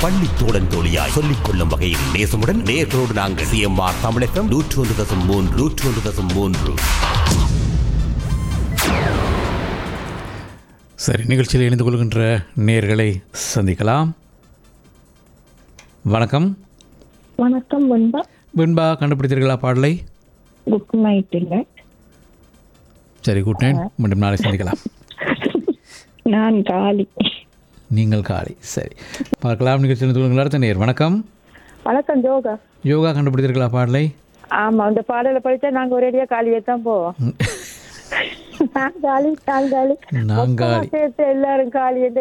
பள்ளி தோழன் தோழியாய் சொல்லிக் கொள்ளும் வகையில் நேசமுடன் நேர்களோடு நாங்கள் சிஎம்ஆர் தமிழகம் நூற்று ஒன்று தசம் மூன்று நூற்று ஒன்று தசம் மூன்று சரி நிகழ்ச்சியில் இணைந்து கொள்கின்ற நேர்களை சந்திக்கலாம் வணக்கம் வணக்கம் வெண்பா வெண்பா கண்டுபிடித்தீர்களா பாடலை குட் நைட் இல்லை சரி குட் நைட் மீண்டும் நாளை சந்திக்கலாம் நான் காளி நீங்கள் காலை சரி பார்க்கலாம் நிகழ்ச்சியில் இணைந்து கொள்கின்ற அடுத்த நேர் வணக்கம் வணக்கம் ஜோகா யோகா கண்டுபிடித்தீர்களா பாடலை ஆமா அந்த பாடலை படிச்சா நாங்க ஒரேடியா காளியே தான் போவோம் நான் காளி நான் காளி நான் காளி சேர்த்து எல்லாரும் காளி